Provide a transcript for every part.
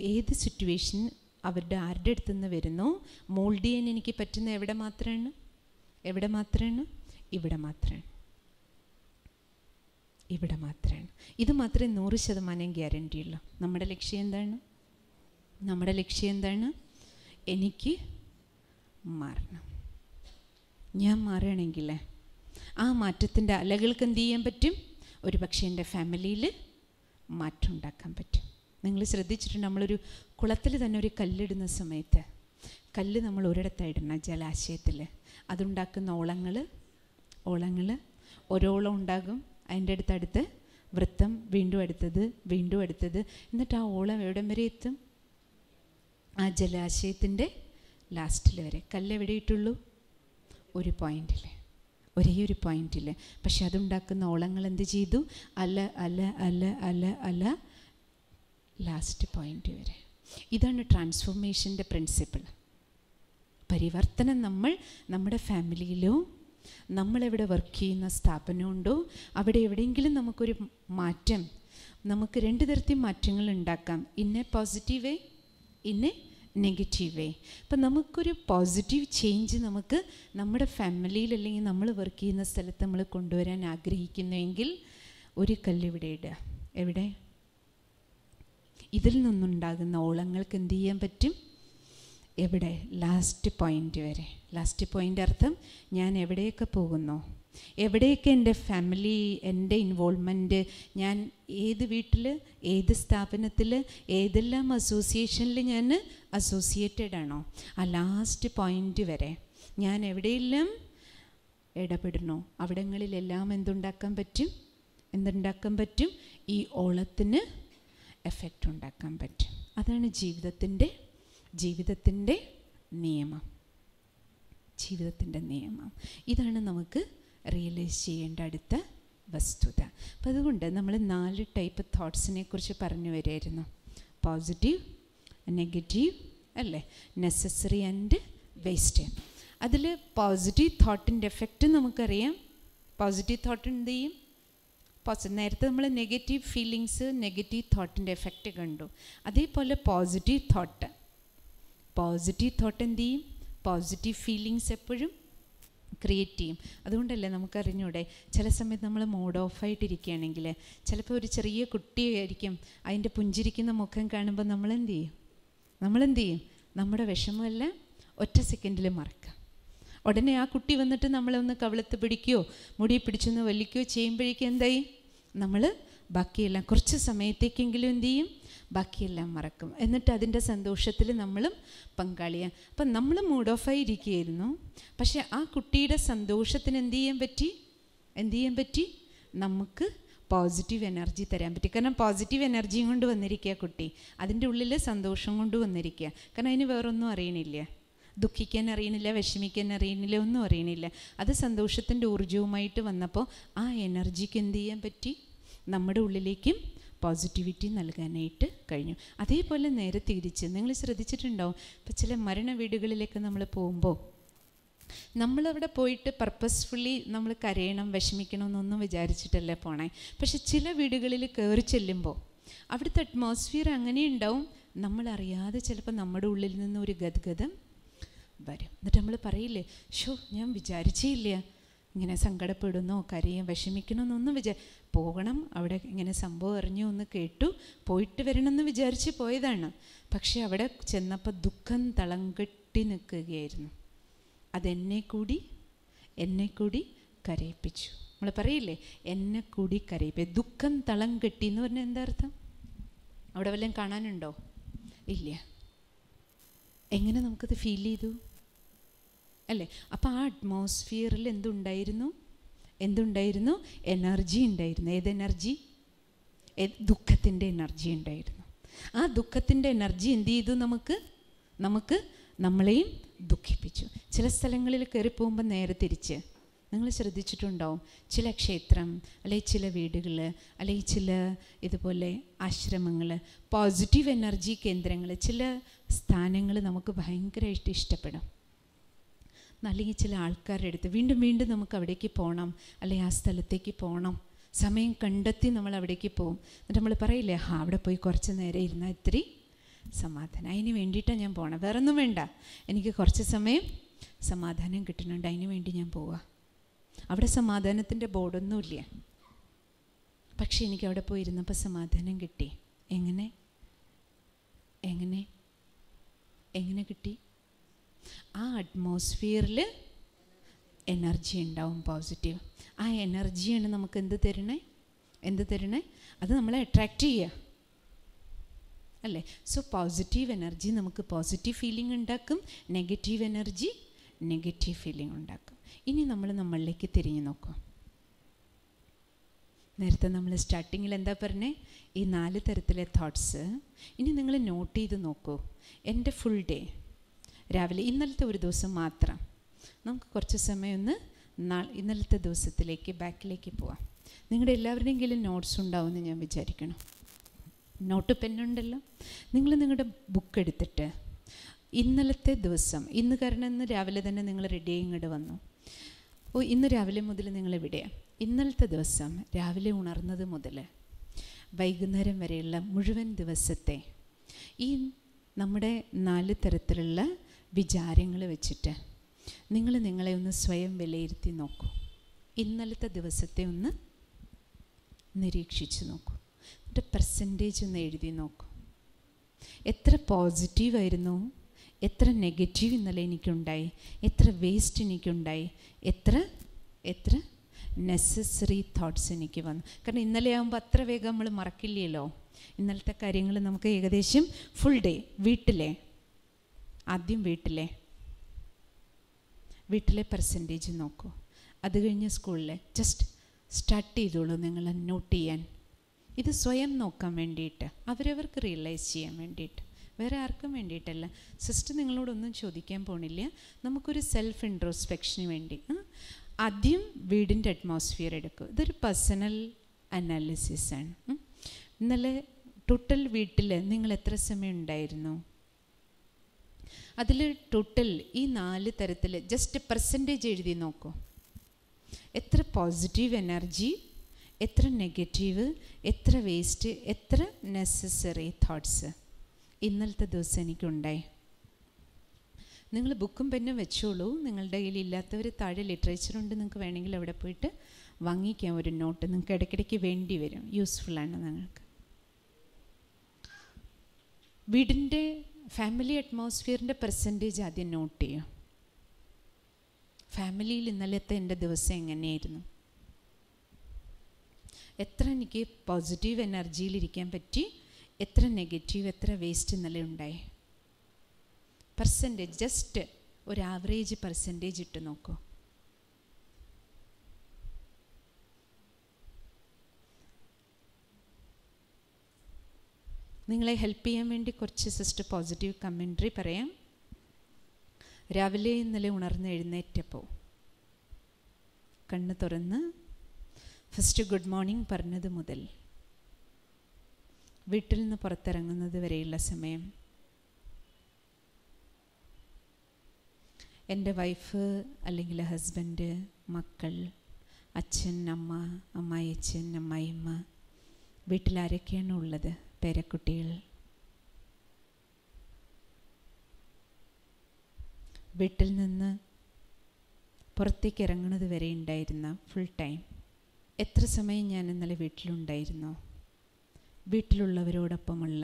ഏത് സിറ്റുവേഷൻ അവരുടെ ആരുടെ അടുത്ത് നിന്ന് വരുന്നോ മോൾഡ് ചെയ്യാൻ എനിക്ക് പറ്റുന്ന എവിടെ മാത്രമാണ് എവിടെ മാത്രമാണ് ഇവിടെ മാത്രമാണ് ഇവിടെ മാത്രമാണ് ഇത് മാത്രമേ നൂറ് ശതമാനം ഗ്യാരണ്ടി ഉള്ളൂ നമ്മുടെ ലക്ഷ്യം എന്താണ് നമ്മുടെ ലക്ഷ്യം എന്താണ് എനിക്ക് മാറണം ഞാൻ മാറുകയാണെങ്കിൽ ആ മാറ്റത്തിൻ്റെ അലകൾക്ക് എന്ത് ചെയ്യാൻ പറ്റും ഒരു പക്ഷേ എൻ്റെ ഫാമിലിയിൽ മാറ്റം ഉണ്ടാക്കാൻ പറ്റും നിങ്ങൾ ശ്രദ്ധിച്ചിട്ടുണ്ട് നമ്മളൊരു കുളത്തിൽ തന്നെ ഒരു കല്ലിടുന്ന സമയത്ത് കല്ല് നമ്മൾ ഒരിടത്തായിടണം ജലാശയത്തിൽ അതുണ്ടാക്കുന്ന ഓളങ്ങൾ ഓളങ്ങൾ ഓരോളം ഉണ്ടാകും അതിൻ്റെ അടുത്ത് അടുത്ത് വൃത്തം വീണ്ടും അടുത്തത് വീണ്ടും അടുത്തത് എന്നിട്ട് ആ ഓളം എവിടം വരെ എത്തും ആ ജലാശയത്തിൻ്റെ ലാസ്റ്റിൽ വരെ കല്ല് എവിടെ ഇട്ടുള്ളൂ ഒരു പോയിന്റിൽ ഒരേ ഒരു പോയിന്റിൽ പക്ഷെ അതുണ്ടാക്കുന്ന ഓളങ്ങൾ എന്ത് ചെയ്തു അല അല അല അല അല ലാസ്റ്റ് പോയിന്റ് വരെ ഇതാണ് ട്രാൻസ്ഫോർമേഷൻ്റെ പ്രിൻസിപ്പിൾ പരിവർത്തനം നമ്മൾ നമ്മുടെ ഫാമിലിയിലോ നമ്മളെവിടെ വർക്ക് ചെയ്യുന്ന സ്ഥാപനമുണ്ടോ അവിടെ എവിടെയെങ്കിലും നമുക്കൊരു മാറ്റം നമുക്ക് രണ്ട് തരത്തിൽ മാറ്റങ്ങൾ ഉണ്ടാക്കാം ഇന്നെ പോസിറ്റീവ് വേ ഇന്നെ നെഗറ്റീവ് വേ അപ്പം നമുക്കൊരു പോസിറ്റീവ് ചേഞ്ച് നമുക്ക് നമ്മുടെ ഫാമിലിയിൽ അല്ലെങ്കിൽ നമ്മൾ വർക്ക് ചെയ്യുന്ന സ്ഥലത്ത് നമ്മൾ കൊണ്ടുവരാൻ ആഗ്രഹിക്കുന്നുവെങ്കിൽ ഒരു കല്ല് ഇവിടെ ഇടുക എവിടെ ഇതിൽ നിന്നുണ്ടാകുന്ന ഓളങ്ങൾക്ക് എന്ത് ചെയ്യാൻ പറ്റും എവിടെ ലാസ്റ്റ് പോയിൻ്റ് വരെ ലാസ്റ്റ് പോയിൻ്റ് അർത്ഥം ഞാൻ എവിടെയൊക്കെ പോകുന്നു എവിടെയൊക്കെ എൻ്റെ ഫാമിലി എൻ്റെ ഇൻവോൾവ്മെൻറ്റ് ഞാൻ ഏത് വീട്ടിൽ ഏത് സ്ഥാപനത്തിൽ ഏതെല്ലാം അസോസിയേഷനിൽ ഞാൻ അസോസിയേറ്റഡ് ആണോ ആ ലാസ്റ്റ് പോയിൻ്റ് വരെ ഞാൻ എവിടെയെല്ലാം ഇടപെടണോ അവിടങ്ങളിലെല്ലാം എന്തുണ്ടാക്കാൻ പറ്റും എന്തുണ്ടാക്കാൻ പറ്റും ഈ ഓളത്തിന് എഫക്റ്റ് ഉണ്ടാക്കാൻ പറ്റും അതാണ് ജീവിതത്തിൻ്റെ ജീവിതത്തിൻ്റെ നിയമം ജീവിതത്തിൻ്റെ നിയമം ഇതാണ് നമുക്ക് റിയലൈസ് ചെയ്യേണ്ട അടുത്ത വസ്തുത അപ്പം അതുകൊണ്ട് നമ്മൾ നാല് ടൈപ്പ് തോട്ട്സിനെ കുറിച്ച് പറഞ്ഞു വരികയായിരുന്നു പോസിറ്റീവ് നെഗറ്റീവ് അല്ലേ നെസസറി ആൻഡ് വേസ്റ്റ് അതിൽ പോസിറ്റീവ് തോട്ടിൻ്റെ എഫക്റ്റ് നമുക്കറിയാം പോസിറ്റീവ് തോട്ട് എന്ത് ചെയ്യും പോസിറ്റീവ് നേരത്തെ നമ്മൾ നെഗറ്റീവ് ഫീലിങ്സ് നെഗറ്റീവ് തോട്ടിൻ്റെ എഫക്റ്റ് കണ്ടു അതേപോലെ പോസിറ്റീവ് തോട്ട് പോസിറ്റീവ് തോട്ട് എന്ത് ചെയ്യും പോസിറ്റീവ് ഫീലിങ്സ് എപ്പോഴും ക്രിയേറ്റ് ചെയ്യും അതുകൊണ്ടല്ലേ നമുക്കറിഞ്ഞൂടെ ചില സമയത്ത് നമ്മൾ മൂഡ് ഓഫായിട്ടിരിക്കുകയാണെങ്കിൽ ചിലപ്പോൾ ഒരു ചെറിയ കുട്ടിയായിരിക്കും അതിൻ്റെ പുഞ്ചിരിക്കുന്ന മുഖം കാണുമ്പോൾ നമ്മൾ എന്ത് ചെയ്യും നമ്മളെന്ത് ചെയ്യും നമ്മുടെ വിഷമമെല്ലാം ഒറ്റ സെക്കൻഡിൽ മറക്കാം ഉടനെ ആ കുട്ടി വന്നിട്ട് നമ്മളെ ഒന്ന് കവിളത്ത് പിടിക്കുകയോ മുടി പിടിച്ചൊന്ന് വലിക്കുകയോ ചെയ്യുമ്പോഴേക്കും എന്തായി നമ്മൾ ബാക്കിയെല്ലാം കുറച്ച് സമയത്തേക്കെങ്കിലും എന്ത് ചെയ്യും ബാക്കിയെല്ലാം മറക്കും എന്നിട്ട് അതിൻ്റെ സന്തോഷത്തിൽ നമ്മളും പങ്കാളിയാണ് അപ്പം നമ്മൾ മൂഡ് ഓഫായി ഇരിക്കുകയായിരുന്നു പക്ഷേ ആ കുട്ടിയുടെ സന്തോഷത്തിന് എന്ത് ചെയ്യാൻ പറ്റി എന്ത് ചെയ്യാൻ പറ്റി നമുക്ക് പോസിറ്റീവ് എനർജി തരാൻ പറ്റി കാരണം പോസിറ്റീവ് എനർജിയും കൊണ്ട് വന്നിരിക്കുക കുട്ടി അതിൻ്റെ ഉള്ളിൽ സന്തോഷം കൊണ്ട് വന്നിരിക്കുക കാരണം അതിന് വേറൊന്നും അറിയണില്ല ദുഃഖിക്കാൻ അറിയണില്ല വിഷമിക്കാൻ അറിയണില്ല ഒന്നും അറിയണില്ല അത് സന്തോഷത്തിൻ്റെ ഊർജവുമായിട്ട് വന്നപ്പോൾ ആ എനർജിക്ക് എന്ത് ചെയ്യാൻ പറ്റി നമ്മുടെ ഉള്ളിലേക്കും പോസിറ്റിവിറ്റി നൽകാനായിട്ട് കഴിഞ്ഞു അതേപോലെ നേരെ തിരിച്ച് നിങ്ങൾ ശ്രദ്ധിച്ചിട്ടുണ്ടാവും ഇപ്പം ചില മരണ വീടുകളിലേക്ക് നമ്മൾ പോകുമ്പോൾ നമ്മളവിടെ പോയിട്ട് പർപ്പസ്ഫുള്ളി നമ്മൾ കരയണം വിഷമിക്കണം എന്നൊന്നും വിചാരിച്ചിട്ടല്ലേ പോണേ പക്ഷെ ചില വീടുകളിൽ കയറി ചെല്ലുമ്പോൾ അവിടുത്തെ അറ്റ്മോസ്ഫിയർ അങ്ങനെ ഉണ്ടാവും നമ്മളറിയാതെ ചിലപ്പോൾ നമ്മുടെ ഉള്ളിൽ നിന്ന് ഒരു ഗദ്ഗതം വരും എന്നിട്ട് നമ്മൾ പറയില്ലേ ഷോ ഞാൻ വിചാരിച്ചേ ഇല്ല ഇങ്ങനെ സങ്കടപ്പെടുന്നോ കരയും വിഷമിക്കണമെന്നൊന്നും വിചാ പോകണം അവിടെ ഇങ്ങനെ സംഭവം അറിഞ്ഞു ഒന്ന് കേട്ടു പോയിട്ട് വരണമെന്ന് വിചാരിച്ച് പോയതാണ് പക്ഷെ അവിടെ ചെന്നപ്പോൾ ദുഃഖം തളം കെട്ടി നിൽക്കുകയായിരുന്നു അതെന്നെ കൂടി എന്നെ കൂടി കരയിപ്പിച്ചു നമ്മൾ പറയില്ലേ എന്നെ കൂടി കരയിപ്പി ദുഃഖം തളം കെട്ടി എന്ന് പറഞ്ഞാൽ എന്താ അർത്ഥം അവിടെ വല്ലതും കാണാനുണ്ടോ ഇല്ല എങ്ങനെ നമുക്കത് ഫീൽ ചെയ്തു അല്ലേ അപ്പോൾ ആ അറ്റ്മോസ്ഫിയറിൽ എന്തുണ്ടായിരുന്നു എന്തുണ്ടായിരുന്നു എനർജി ഉണ്ടായിരുന്നു ഏത് എനർജി ദുഃഖത്തിൻ്റെ എനർജി ഉണ്ടായിരുന്നു ആ ദുഃഖത്തിൻ്റെ എനർജി എന്ത് ചെയ്തു നമുക്ക് നമുക്ക് നമ്മളെയും ദുഃഖിപ്പിച്ചു ചില സ്ഥലങ്ങളിൽ കയറി പോകുമ്പോൾ നേരെ തിരിച്ച് നിങ്ങൾ ശ്രദ്ധിച്ചിട്ടുണ്ടാവും ചില ക്ഷേത്രം അല്ലെങ്കിൽ ചില വീടുകൾ അല്ലെങ്കിൽ ചില ഇതുപോലെ ആശ്രമങ്ങൾ പോസിറ്റീവ് എനർജി കേന്ദ്രങ്ങൾ ചില സ്ഥാനങ്ങൾ നമുക്ക് ഭയങ്കരമായിട്ട് ഇഷ്ടപ്പെടും അല്ലെങ്കിൽ ചില ആൾക്കാരുടെ അടുത്ത് വീണ്ടും വീണ്ടും നമുക്ക് അവിടേക്ക് പോകണം അല്ലെങ്കിൽ ആ സ്ഥലത്തേക്ക് പോകണം സമയം കണ്ടെത്തി നമ്മൾ അവിടേക്ക് പോകും എന്നിട്ട് നമ്മൾ പറയില്ലേ ആ അവിടെ പോയി കുറച്ച് നേരം ഇരുന്നാൽ ഇത്തിരി സമാധാനം അതിന് വേണ്ടിയിട്ടാണ് ഞാൻ പോകണം വേറെ ഒന്നും വേണ്ട എനിക്ക് കുറച്ച് സമയം സമാധാനം കിട്ടുന്നുണ്ട് അതിന് വേണ്ടി ഞാൻ പോവാ അവിടെ സമാധാനത്തിൻ്റെ ബോർഡൊന്നുമില്ല പക്ഷേ എനിക്ക് അവിടെ പോയിരുന്നപ്പോൾ സമാധാനം കിട്ടി എങ്ങനെ എങ്ങനെ എങ്ങനെ കിട്ടി ആ അറ്റ്മോസ്ഫിയറിൽ എനർജി ഉണ്ടാവും പോസിറ്റീവ് ആ എനർജിയാണ് നമുക്ക് എന്ത് തരണേ എന്ത് തരണേ അത് നമ്മളെ അട്രാക്റ്റ് ചെയ്യുക അല്ലേ സോ പോസിറ്റീവ് എനർജി നമുക്ക് പോസിറ്റീവ് ഫീലിംഗ് ഉണ്ടാക്കും നെഗറ്റീവ് എനർജി നെഗറ്റീവ് ഫീലിംഗ് ഉണ്ടാക്കും ഇനി നമ്മൾ നമ്മളിലേക്ക് തിരിഞ്ഞു നോക്കും നേരത്തെ നമ്മൾ സ്റ്റാർട്ടിങ്ങിൽ എന്താ പറഞ്ഞേ ഈ നാല് തരത്തിലെ തോട്ട്സ് ഇനി നിങ്ങൾ നോട്ട് ചെയ്ത് നോക്കൂ എൻ്റെ ഫുൾ ഡേ രാവിലെ ഇന്നലത്തെ ഒരു ദിവസം മാത്രം നമുക്ക് കുറച്ച് സമയം ഒന്ന് നാ ഇന്നലത്തെ ദിവസത്തിലേക്ക് ബാക്കിലേക്ക് പോവാം നിങ്ങളുടെ എല്ലാവരുടെയും കയ്യിൽ നോട്ട്സ് ഉണ്ടാവുമെന്ന് ഞാൻ വിചാരിക്കണം നോട്ട് പെന്നുണ്ടല്ലോ നിങ്ങൾ നിങ്ങളുടെ ബുക്ക് എടുത്തിട്ട് ഇന്നലത്തെ ദിവസം ഇന്ന് കാരണം ഇന്ന് രാവിലെ തന്നെ നിങ്ങൾ റെഡി ഇങ്ങോട്ട് വന്നു ഓ ഇന്ന് രാവിലെ മുതൽ നിങ്ങൾ എവിടെയാണ് ഇന്നലത്തെ ദിവസം രാവിലെ ഉണർന്നത് മുതൽ വൈകുന്നേരം വരെയുള്ള മുഴുവൻ ദിവസത്തെ ഈ നമ്മുടെ നാല് തരത്തിലുള്ള വിചാരങ്ങൾ വെച്ചിട്ട് നിങ്ങൾ നിങ്ങളെ ഒന്ന് സ്വയം വിലയിരുത്തി നോക്കൂ ഇന്നലത്തെ ദിവസത്തെ ഒന്ന് നിരീക്ഷിച്ച് നോക്കൂ എന്നിട്ട് പെർസെൻറ്റേജ് ഒന്ന് എഴുതി നോക്കൂ എത്ര പോസിറ്റീവായിരുന്നു എത്ര നെഗറ്റീവ് ഇന്നലെ എനിക്കുണ്ടായി എത്ര വേസ്റ്റ് എനിക്കുണ്ടായി എത്ര എത്ര നെസസറി തോട്ട്സ് എനിക്ക് വന്നു കാരണം ഇന്നലെ ആകുമ്പോൾ അത്ര വേഗം നമ്മൾ മറക്കില്ലല്ലോ ഇന്നലത്തെ കാര്യങ്ങൾ നമുക്ക് ഏകദേശം ഫുൾ ഡേ വീട്ടിലെ ആദ്യം വീട്ടിലെ വീട്ടിലെ പെർസെൻറ്റേജ് നോക്കൂ അത് കഴിഞ്ഞ് സ്കൂളിലെ ജസ്റ്റ് സ്റ്റാർട്ട് ചെയ്തോളൂ നിങ്ങൾ നോട്ട് ചെയ്യാൻ ഇത് സ്വയം നോക്കാൻ വേണ്ടിയിട്ട് അവരവർക്ക് റിയലൈസ് ചെയ്യാൻ വേണ്ടിയിട്ട് വേറെ ആർക്കും വേണ്ടിയിട്ടല്ല സിസ്റ്റർ നിങ്ങളോടൊന്നും ചോദിക്കാൻ പോണില്ല നമുക്കൊരു സെൽഫ് ഇൻട്രോസ്പെക്ഷന് വേണ്ടി ആദ്യം വീടിൻ്റെ അറ്റ്മോസ്ഫിയർ എടുക്കും ഇതൊരു പേഴ്സണൽ അനാലിസിസ് ആണ് ഇന്നലെ ടോട്ടൽ വീട്ടിൽ നിങ്ങൾ എത്ര സമയം ഉണ്ടായിരുന്നു അതിൽ ടോട്ടൽ ഈ നാല് തരത്തിൽ ജസ്റ്റ് പെർസെൻറ്റേജ് എഴുതി നോക്കൂ എത്ര പോസിറ്റീവ് എനർജി എത്ര നെഗറ്റീവ് എത്ര വേസ്റ്റ് എത്ര നെസസറി തോട്ട്സ് ഇന്നലത്തെ ദിവസം എനിക്കുണ്ടായി നിങ്ങൾ ബുക്കും പെന്നും വെച്ചോളൂ നിങ്ങളുടെ കയ്യിൽ ഇല്ലാത്തവർ താഴെ ലിറ്ററേച്ചർ ഉണ്ട് നിങ്ങൾക്ക് വേണമെങ്കിൽ അവിടെ പോയിട്ട് വാങ്ങിക്കാം ഒരു നോട്ട് നിങ്ങൾക്ക് ഇടയ്ക്കിടയ്ക്ക് വേണ്ടി വരും യൂസ്ഫുള്ളാണ് നിങ്ങൾക്ക് വീടിൻ്റെ ഫാമിലി അറ്റ്മോസ്ഫിയറിൻ്റെ പെർസെൻറ്റേജ് ആദ്യം നോട്ട് ചെയ്യും ഫാമിലിയിൽ ഇന്നലത്തെ എൻ്റെ ദിവസം എങ്ങനെയായിരുന്നു എത്ര എനിക്ക് പോസിറ്റീവ് എനർജിയിലിരിക്കാൻ പറ്റി എത്ര നെഗറ്റീവ് എത്ര വേസ്റ്റ് ഇന്നലെ ഉണ്ടായി പെർസെൻറ്റേജ് ജസ്റ്റ് ഒരു ആവറേജ് പെർസെൻറ്റേജ് ഇട്ട് നോക്കൂ നിങ്ങളെ ഹെൽപ്പ് ചെയ്യാൻ വേണ്ടി കുറച്ച് സിസ്റ്റർ പോസിറ്റീവ് കമൻട്രി പറയാം രാവിലെ ഇന്നലെ ഉണർന്ന് എഴുന്നേറ്റപ്പോൾ കണ്ണ് തുറന്ന് ഫസ്റ്റ് ഗുഡ് മോർണിംഗ് പറഞ്ഞത് മുതൽ വീട്ടിൽ നിന്ന് പുറത്തിറങ്ങുന്നത് വരെയുള്ള സമയം എൻ്റെ വൈഫ് അല്ലെങ്കിൽ ഹസ്ബൻഡ് മക്കൾ അച്ഛൻ അമ്മ അമ്മായിയച്ഛൻ അമ്മായിമ്മ വീട്ടിലാരൊക്കെയാണ് ഉള്ളത് പേരക്കുട്ടികൾ വീട്ടിൽ നിന്ന് പുറത്തേക്ക് ഇറങ്ങുന്നത് വരെ ഉണ്ടായിരുന്ന ഫുൾ ടൈം എത്ര സമയം ഞാൻ ഇന്നലെ വീട്ടിലുണ്ടായിരുന്നു വീട്ടിലുള്ളവരോടൊപ്പമുള്ള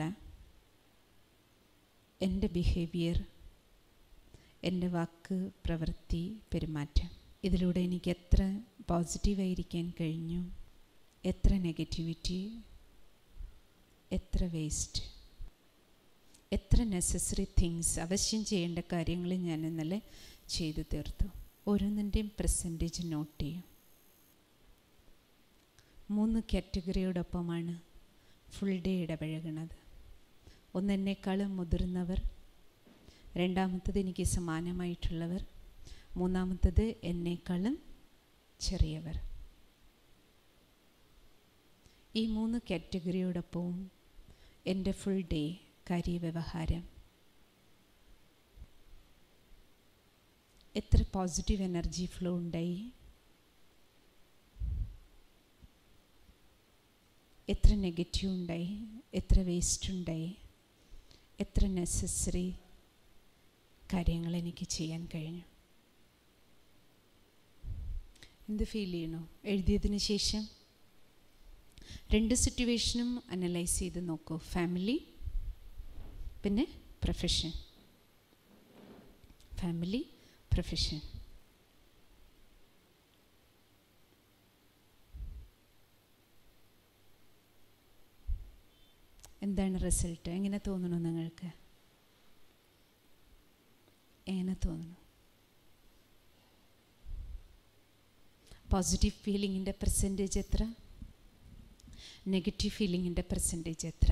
എൻ്റെ ബിഹേവിയർ എൻ്റെ വാക്ക് പ്രവൃത്തി പെരുമാറ്റം ഇതിലൂടെ എനിക്ക് എത്ര പോസിറ്റീവായിരിക്കാൻ കഴിഞ്ഞു എത്ര നെഗറ്റിവിറ്റി എത്ര വേസ്റ്റ് എത്ര നെസസറി തിങ്സ് അവശ്യം ചെയ്യേണ്ട കാര്യങ്ങൾ ഞാൻ ഇന്നലെ ചെയ്തു തീർത്തു ഓരോന്നിൻ്റെയും പെർസെൻറ്റേജ് നോട്ട് ചെയ്യും മൂന്ന് കാറ്റഗറിയോടൊപ്പമാണ് ഫുൾ ഡേ ഇടപഴകുന്നത് ഒന്ന് എന്നെക്കാളും മുതിർന്നവർ രണ്ടാമത്തത് എനിക്ക് സമാനമായിട്ടുള്ളവർ മൂന്നാമത്തത് എന്നെക്കാളും ചെറിയവർ ഈ മൂന്ന് കാറ്റഗറിയോടൊപ്പവും എൻ്റെ ഫുൾ ഡേ കാര്യവ്യവഹാരം എത്ര പോസിറ്റീവ് എനർജി ഫ്ലോ ഉണ്ടായി എത്ര നെഗറ്റീവ് ഉണ്ടായി എത്ര വേസ്റ്റ് ഉണ്ടായി എത്ര നെസസറി കാര്യങ്ങൾ എനിക്ക് ചെയ്യാൻ കഴിഞ്ഞു എന്ത് ഫീൽ ചെയ്യണോ എഴുതിയതിന് ശേഷം രണ്ട് സിറ്റുവേഷനും അനലൈസ് ചെയ്ത് നോക്കൂ ഫാമിലി പിന്നെ പ്രൊഫഷൻ ഫാമിലി പ്രൊഫഷൻ എന്താണ് റിസൾട്ട് എങ്ങനെ തോന്നുന്നു നിങ്ങൾക്ക് എങ്ങനെ തോന്നുന്നു പോസിറ്റീവ് ഫീലിങ്ങിൻ്റെ പെർസെൻറ്റേജ് എത്ര നെഗറ്റീവ് ഫീലിങ്ങിൻ്റെ പെർസെൻറ്റേജ് എത്ര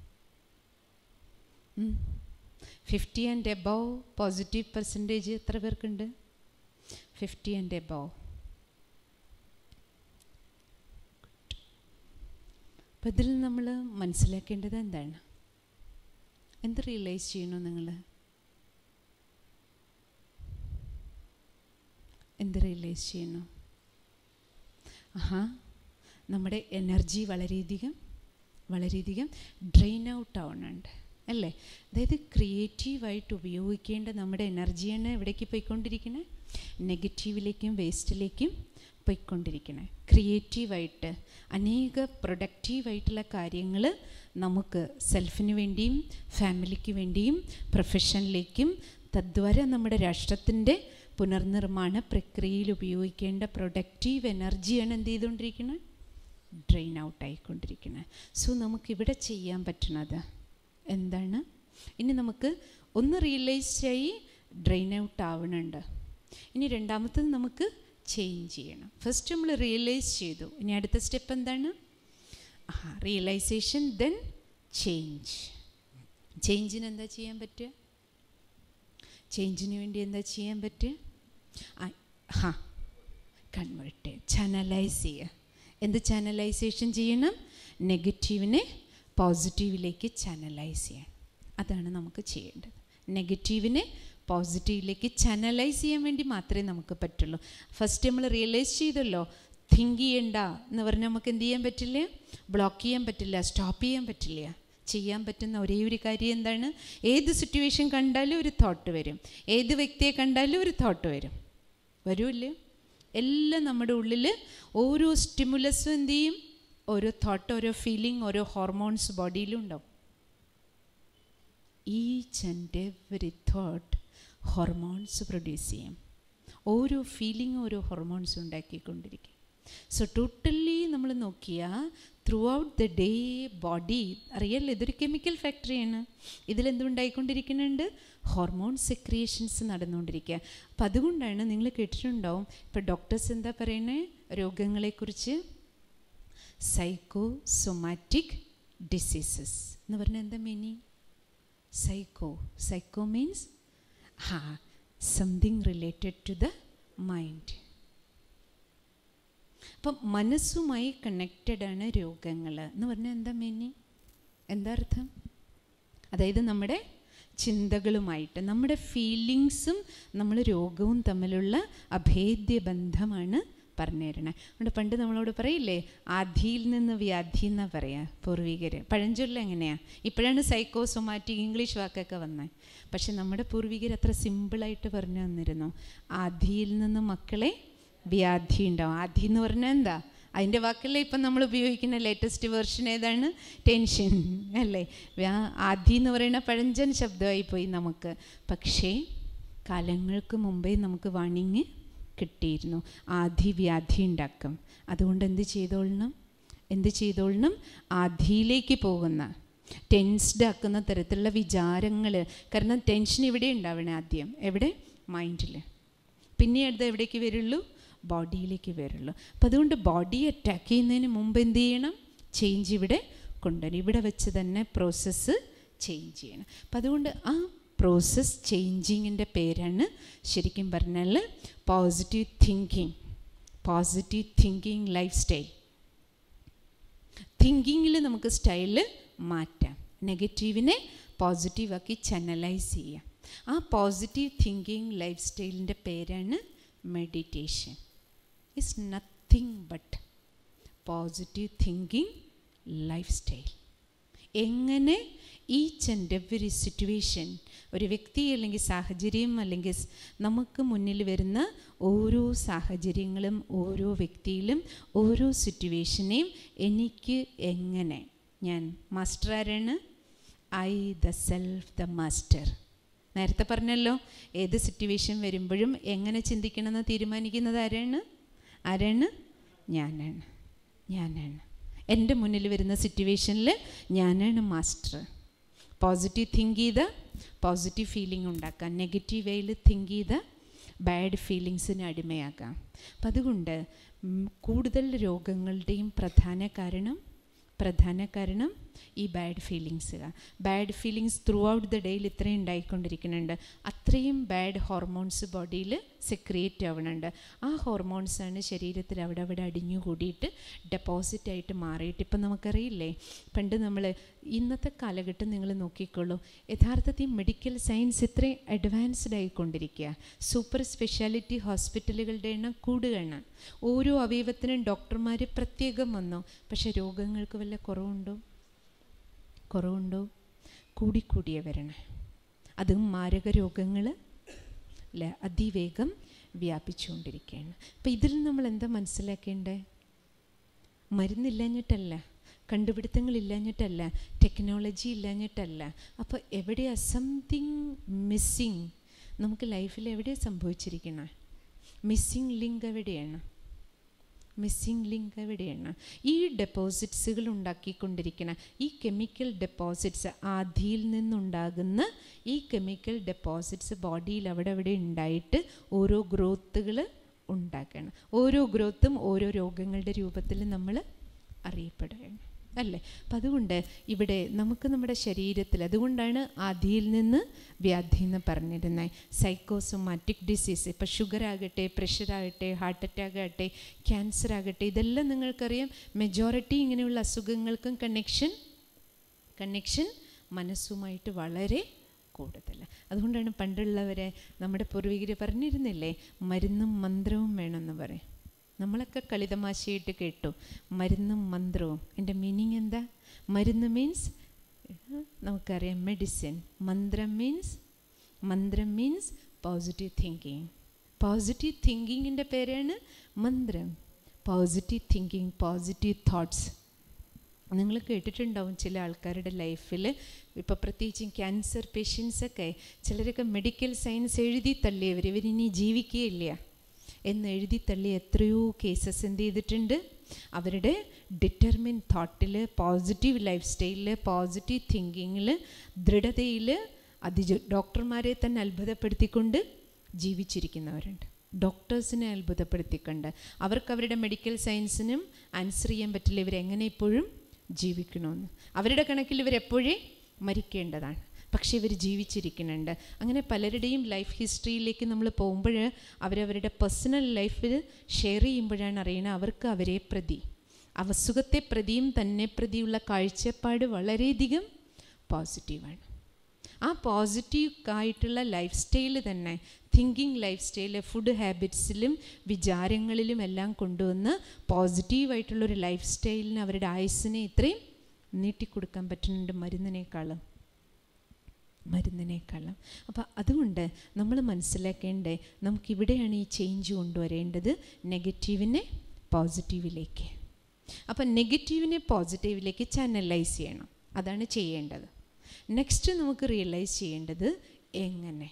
fifty and above positive percentage എത്ര പേർക്കുണ്ട് ഫിഫ്റ്റി ആൻഡ് എബവ് അപ്പം ഇതിൽ നമ്മൾ മനസ്സിലാക്കേണ്ടത് എന്താണ് എന്ത് റിയലൈസ് ചെയ്യണോ നിങ്ങൾ എന്ത് റിയലൈസ് ചെയ്യണോ ആഹാ നമ്മുടെ എനർജി വളരെയധികം വളരെയധികം ഡ്രെയിൻ ഔട്ട് ആവുന്നുണ്ട് അല്ലേ അതായത് ക്രിയേറ്റീവായിട്ട് ഉപയോഗിക്കേണ്ട നമ്മുടെ എനർജിയാണ് എവിടേക്ക് പോയിക്കൊണ്ടിരിക്കണേ നെഗറ്റീവിലേക്കും വേസ്റ്റിലേക്കും പോയിക്കൊണ്ടിരിക്കണേ ക്രിയേറ്റീവായിട്ട് അനേക പ്രൊഡക്റ്റീവായിട്ടുള്ള കാര്യങ്ങൾ നമുക്ക് സെൽഫിന് വേണ്ടിയും ഫാമിലിക്ക് വേണ്ടിയും പ്രൊഫഷനിലേക്കും തദ്വാര നമ്മുടെ രാഷ്ട്രത്തിൻ്റെ പുനർനിർമ്മാണ പ്രക്രിയയിൽ ഉപയോഗിക്കേണ്ട പ്രൊഡക്റ്റീവ് എനർജിയാണ് എന്ത് ചെയ്തുകൊണ്ടിരിക്കുന്നത് ഡ്രെയിൻ ഔട്ട് ആയിക്കൊണ്ടിരിക്കുന്നത് സോ നമുക്കിവിടെ ചെയ്യാൻ പറ്റണത് എന്താണ് ഇനി നമുക്ക് ഒന്ന് റിയലൈസ് ആയി ഡ്രെയിൻ ഔട്ട് ആവണുണ്ട് ഇനി രണ്ടാമത്തത് നമുക്ക് ചേഞ്ച് ചെയ്യണം ഫസ്റ്റ് നമ്മൾ റിയലൈസ് ചെയ്തു ഇനി അടുത്ത സ്റ്റെപ്പ് എന്താണ് ആ റിയലൈസേഷൻ ദെൻ ചേഞ്ച് ചേഞ്ചിന് എന്താ ചെയ്യാൻ പറ്റുക ചേഞ്ചിന് വേണ്ടി എന്താ ചെയ്യാൻ പറ്റുക ഹാ കൺവേർട്ട് ചാനലൈസ് ചെയ്യുക എന്ത് ചാനലൈസേഷൻ ചെയ്യണം നെഗറ്റീവിനെ പോസിറ്റീവിലേക്ക് ചാനലൈസ് ചെയ്യണം അതാണ് നമുക്ക് ചെയ്യേണ്ടത് നെഗറ്റീവിനെ പോസിറ്റീവിലേക്ക് ചാനലൈസ് ചെയ്യാൻ വേണ്ടി മാത്രമേ നമുക്ക് പറ്റുള്ളൂ ഫസ്റ്റ് നമ്മൾ റിയലൈസ് ചെയ്തല്ലോ തിങ്ക് ചെയ്യണ്ട എന്ന് പറഞ്ഞാൽ നമുക്ക് എന്ത് ചെയ്യാൻ പറ്റില്ല ബ്ലോക്ക് ചെയ്യാൻ പറ്റില്ല സ്റ്റോപ്പ് ചെയ്യാൻ പറ്റില്ല ചെയ്യാൻ പറ്റുന്ന ഒരേ ഒരു കാര്യം എന്താണ് ഏത് സിറ്റുവേഷൻ കണ്ടാലും ഒരു തോട്ട് വരും ഏത് വ്യക്തിയെ കണ്ടാലും ഒരു തോട്ട് വരും വരുമല്ലേ എല്ലാം നമ്മുടെ ഉള്ളിൽ ഓരോ സ്റ്റിമുലസും എന്ത് ചെയ്യും ഓരോ തോട്ട് ഓരോ ഫീലിംഗ് ഓരോ ഹോർമോൺസ് ബോഡിയിലും ഉണ്ടാവും each and every thought hormones produce ചെയ്യും ഓരോ ഫീലിംഗ് ഓരോ ഹോർമോൺസ് ഉണ്ടാക്കിക്കൊണ്ടിരിക്കും സോ ടോട്ടലി നമ്മൾ നോക്കിയാൽ throughout the day body അറിയാലോ ഇതൊരു കെമിക്കൽ ഫാക്ടറിയാണ് ഇതിലെന്തുണ്ടായിക്കൊണ്ടിരിക്കുന്നുണ്ട് ഹോർമോൺ സെക്രിയേഷൻസ് നടന്നുകൊണ്ടിരിക്കുക അപ്പം അതുകൊണ്ടാണ് നിങ്ങൾ കേട്ടിട്ടുണ്ടാവും ഇപ്പോൾ ഡോക്ടേഴ്സ് എന്താ പറയുന്നത് രോഗങ്ങളെക്കുറിച്ച് സൈക്കോ സൊമാറ്റിക് ഡിസീസസ് എന്ന് പറഞ്ഞാൽ എന്താ മീനിങ് സൈക്കോ സൈക്കോ മീൻസ് ഹാ something related to the mind അപ്പം മനസ്സുമായി കണക്റ്റഡ് ആണ് രോഗങ്ങൾ എന്ന് പറഞ്ഞാൽ എന്താ മീനിങ് എന്താ അർത്ഥം അതായത് നമ്മുടെ ചിന്തകളുമായിട്ട് നമ്മുടെ ഫീലിങ്സും നമ്മൾ രോഗവും തമ്മിലുള്ള അഭേദ്യ ബന്ധമാണ് പറഞ്ഞു തരണേ അതുകൊണ്ട് പണ്ട് നമ്മളോട് പറയില്ലേ ആധിയിൽ നിന്ന് വ്യാധി എന്നാ പറയാ പൂർവികർ പഴഞ്ചൊല്ല എങ്ങനെയാ ഇപ്പോഴാണ് സൈക്കോസൊമാറ്റിക് ഇംഗ്ലീഷ് വാക്കൊക്കെ വന്നത് പക്ഷെ നമ്മുടെ പൂർവികർ അത്ര സിമ്പിളായിട്ട് പറഞ്ഞു തന്നിരുന്നു ആധിയിൽ നിന്ന് മക്കളെ വ്യാധി ഉണ്ടാവും ആധി എന്ന് പറഞ്ഞാൽ എന്താ അതിൻ്റെ വാക്കല്ലേ ഇപ്പം നമ്മൾ ഉപയോഗിക്കുന്ന ലേറ്റസ്റ്റ് വേർഷൻ ഏതാണ് ടെൻഷൻ അല്ലേ ആധി എന്ന് പറയുന്ന പഴഞ്ചൻ ശബ്ദമായി പോയി നമുക്ക് പക്ഷേ കാലങ്ങൾക്ക് മുമ്പേ നമുക്ക് വാണിങ് കിട്ടിയിരുന്നു ആധി വ്യാധി ഉണ്ടാക്കും അതുകൊണ്ട് എന്ത് ചെയ്തോളണം എന്ത് ചെയ്തോളണം ആധിയിലേക്ക് പോകുന്ന ടെൻസ്ഡ് ആക്കുന്ന തരത്തിലുള്ള വിചാരങ്ങൾ കാരണം ടെൻഷൻ ഇവിടെ ഉണ്ടാവണേ ആദ്യം എവിടെ മൈൻഡിൽ പിന്നെ അടുത്ത് എവിടേക്ക് വരുള്ളൂ ബോഡിയിലേക്ക് വരുള്ളൂ അപ്പം അതുകൊണ്ട് ബോഡി അറ്റാക്ക് ചെയ്യുന്നതിന് മുമ്പ് എന്ത് ചെയ്യണം ചേഞ്ച് ഇവിടെ കൊണ്ടുവരണം ഇവിടെ വെച്ച് തന്നെ പ്രോസസ്സ് ചേഞ്ച് ചെയ്യണം അപ്പം അതുകൊണ്ട് ആ പ്രോസസ് ചേഞ്ചിങ്ങിൻ്റെ പേരാണ് ശരിക്കും പറഞ്ഞാൽ positive thinking positive thinking lifestyle തിങ്കിങ്ങിൽ നമുക്ക് സ്റ്റൈല് മാറ്റാം നെഗറ്റീവിനെ പോസിറ്റീവാക്കി ചനലൈസ് ചെയ്യാം ആ പോസിറ്റീവ് തിങ്കിങ് ലൈഫ് സ്റ്റൈലിൻ്റെ പേരാണ് meditation is nothing but positive thinking lifestyle എങ്ങനെ ഈച്ച് ആൻഡ് എവറി സിറ്റുവേഷൻ ഒരു വ്യക്തി അല്ലെങ്കിൽ സാഹചര്യം അല്ലെങ്കിൽ സ് നമുക്ക് മുന്നിൽ വരുന്ന ഓരോ സാഹചര്യങ്ങളും ഓരോ വ്യക്തിയിലും ഓരോ സിറ്റുവേഷനെയും എനിക്ക് എങ്ങനെ ഞാൻ മാസ്റ്റർ ആരാണ് I the self the master നേരത്തെ പറഞ്ഞല്ലോ ഏത് സിറ്റുവേഷൻ വരുമ്പോഴും എങ്ങനെ ചിന്തിക്കണമെന്ന് തീരുമാനിക്കുന്നത് ആരാണ് ആരാണ് ഞാനാണ് ഞാനാണ് എൻ്റെ മുന്നിൽ വരുന്ന സിറ്റുവേഷനിൽ ഞാനാണ് മാസ്റ്റർ പോസിറ്റീവ് തിങ്ക് ചെയ്ത് പോസിറ്റീവ് ഫീലിംഗ് ഉണ്ടാക്കാം നെഗറ്റീവ് വേയിൽ തിങ്ക് ചെയ്ത് ബാഡ് ഫീലിങ്സിന് അടിമയാകാം അപ്പം അതുകൊണ്ട് ഉം, കൂടുതൽ രോഗങ്ങളുടെയും പ്രധാന കാരണം പ്രധാന കാരണം ഈ bad feelings bad feelings throughout the ഡേയിൽ ഇത്രയും ഉണ്ടായിക്കൊണ്ടിരിക്കുന്നുണ്ട് അത്രയും ബാഡ് ഹോർമോൺസ് ബോഡിയിൽ സെക്രിയേറ്റ് ആവുന്നുണ്ട് ആ ഹോർമോൺസാണ് ശരീരത്തിൽ അവിടെ അവിടെ അടിഞ്ഞു കൂടിയിട്ട് ഡെപ്പോസിറ്റ് ആയിട്ട് മാറിയിട്ട് ഇപ്പം നമുക്കറിയില്ലേ പണ്ട് നമ്മൾ ഇന്നത്തെ കാലഘട്ടം നിങ്ങൾ നോക്കിക്കോളൂ യഥാർത്ഥത്തിൽ മെഡിക്കൽ സയൻസ് ഇത്രയും അഡ്വാൻസ്ഡ് ആയിക്കൊണ്ടിരിക്കുക സൂപ്പർ സ്പെഷ്യാലിറ്റി ഹോസ്പിറ്റലുകളുടെ എണ്ണം കൂടുകയാണ് ഓരോ അവയവത്തിനും ഡോക്ടർമാർ പ്രത്യേകം വന്നു പക്ഷെ രോഗങ്ങൾക്ക് വല്ല കുറവുണ്ടോ കുറവുണ്ടോ കൂടിക്കൂടിയേ വരണേ അതും മാരക രോഗങ്ങൾ അല്ലേ അതിവേഗം വ്യാപിച്ചുകൊണ്ടിരിക്കുകയാണ് അപ്പം ഇതിൽ നമ്മൾ എന്താ മനസ്സിലാക്കേണ്ടേ മരുന്നില്ലാഞ്ഞിട്ടല്ല കണ്ടുപിടുത്തങ്ങളില്ലാഞ്ഞിട്ടല്ല ടെക്നോളജി ഇല്ലാഞ്ഞിട്ടല്ല അപ്പോൾ എവിടെയാ സംതിങ് മിസ്സിങ് നമുക്ക് ലൈഫിൽ എവിടെയാണ് സംഭവിച്ചിരിക്കണേ മിസ്സിങ് ലിങ്ക് എവിടെയാണ് മിസ്സിംഗ് ലിങ്ക് എവിടെയാണ് ഈ ഡെപ്പോസിറ്റ്സുകൾ ഉണ്ടാക്കിക്കൊണ്ടിരിക്കുന്ന ഈ കെമിക്കൽ ഡെപ്പോസിറ്റ്സ് ആധിയിൽ നിന്നുണ്ടാകുന്ന ഈ കെമിക്കൽ ഡെപ്പോസിറ്റ്സ് ബോഡിയിൽ അവിടെ അവിടെ ഉണ്ടായിട്ട് ഓരോ ഗ്രോത്തുകൾ ഉണ്ടാക്കണം ഓരോ ഗ്രോത്തും ഓരോ രോഗങ്ങളുടെ രൂപത്തിൽ നമ്മൾ അറിയപ്പെടുകയാണ് അല്ലേ അപ്പം അതുകൊണ്ട് ഇവിടെ നമുക്ക് നമ്മുടെ ശരീരത്തിൽ അതുകൊണ്ടാണ് ആദിയിൽ നിന്ന് വ്യാധി എന്ന് പറഞ്ഞിരുന്നത് സൈക്കോസോമാറ്റിക് ഡിസീസ് ഇപ്പോൾ ഷുഗർ ആകട്ടെ പ്രഷർ ആകട്ടെ ഹാർട്ട് അറ്റാക്ക് ആകട്ടെ ക്യാൻസർ ആകട്ടെ ഇതെല്ലാം നിങ്ങൾക്കറിയാം മെജോറിറ്റി ഇങ്ങനെയുള്ള അസുഖങ്ങൾക്കും കണക്ഷൻ കണക്ഷൻ മനസ്സുമായിട്ട് വളരെ കൂടുതൽ അതുകൊണ്ടാണ് പണ്ടുള്ളവരെ നമ്മുടെ പൂർവികർ പറഞ്ഞിരുന്നില്ലേ മരുന്നും മന്ത്രവും വേണമെന്ന് പറയും നമ്മളൊക്കെ കളിതമാശയായിട്ട് കേട്ടു മരുന്നും മന്ത്രവും എൻ്റെ മീനിങ് എന്താ മരുന്ന് മീൻസ് നമുക്കറിയാം മെഡിസിൻ മന്ത്രം മീൻസ് മന്ത്രം മീൻസ് പോസിറ്റീവ് തിങ്കിങ് പോസിറ്റീവ് തിങ്കിങ്ങിൻ്റെ പേരാണ് മന്ത്രം പോസിറ്റീവ് തിങ്കിങ് പോസിറ്റീവ് തോട്ട്സ് നിങ്ങൾ കേട്ടിട്ടുണ്ടാവും ചില ആൾക്കാരുടെ ലൈഫിൽ ഇപ്പോൾ പ്രത്യേകിച്ചും ക്യാൻസർ പേഷ്യൻസൊക്കെ ചിലരൊക്കെ മെഡിക്കൽ സയൻസ് എഴുതി തള്ളിയവർ ഇവരിനി ജീവിക്കുകയില്ല എന്ന് എഴുതി തള്ളിയ എത്രയോ കേസസ് എന്ത് ചെയ്തിട്ടുണ്ട് അവരുടെ ഡിറ്റർമിൻ തോട്ടിൽ പോസിറ്റീവ് ലൈഫ് സ്റ്റൈലിൽ പോസിറ്റീവ് തിങ്കിങ്ങിൽ ദൃഢതയിൽ അതി ഡോക്ടർമാരെ തന്നെ അത്ഭുതപ്പെടുത്തിക്കൊണ്ട് ജീവിച്ചിരിക്കുന്നവരുണ്ട് ഡോക്ടേഴ്സിനെ അത്ഭുതപ്പെടുത്തിക്കൊണ്ട് അവർക്ക് അവരുടെ മെഡിക്കൽ സയൻസിനും ആൻസർ ചെയ്യാൻ പറ്റില്ല ഇവരെങ്ങനെ ഇപ്പോഴും ജീവിക്കണമെന്ന് അവരുടെ കണക്കിൽ ഇവരെപ്പോഴേ മരിക്കേണ്ടതാണ് പക്ഷേ ഇവർ ജീവിച്ചിരിക്കുന്നുണ്ട് അങ്ങനെ പലരുടെയും ലൈഫ് ഹിസ്റ്ററിയിലേക്ക് നമ്മൾ പോകുമ്പോൾ അവരവരുടെ പേഴ്സണൽ ലൈഫിൽ ഷെയർ ചെയ്യുമ്പോഴാണ് അറിയുന്നത് അവർക്ക് അവരെ പ്രതി അസുഖത്തെ പ്രതിയും തന്നെ പ്രതിയുള്ള കാഴ്ചപ്പാട് വളരെയധികം പോസിറ്റീവാണ് ആ പോസിറ്റീവ് ആയിട്ടുള്ള ലൈഫ് സ്റ്റൈൽ തന്നെ തിങ്കിങ് ലൈഫ് സ്റ്റൈൽ ഫുഡ് ഹാബിറ്റ്സിലും വിചാരങ്ങളിലും എല്ലാം കൊണ്ടുവന്ന് പോസിറ്റീവായിട്ടുള്ളൊരു ലൈഫ് സ്റ്റൈലിന് അവരുടെ ആയുസ്സിനെ ഇത്രയും നീട്ടിക്കൊടുക്കാൻ പറ്റുന്നുണ്ട് മരുന്നിനേക്കാളും മരുന്നിനേക്കാളും അപ്പോൾ അതുകൊണ്ട് നമ്മൾ മനസ്സിലാക്കേണ്ടേ നമുക്കിവിടെയാണ് ഈ ചേഞ്ച് കൊണ്ടുവരേണ്ടത് നെഗറ്റീവിനെ പോസിറ്റീവിലേക്ക് അപ്പം നെഗറ്റീവിനെ പോസിറ്റീവിലേക്ക് ചാനലൈസ് ചെയ്യണം അതാണ് ചെയ്യേണ്ടത് നെക്സ്റ്റ് നമുക്ക് റിയലൈസ് ചെയ്യേണ്ടത് എങ്ങനെ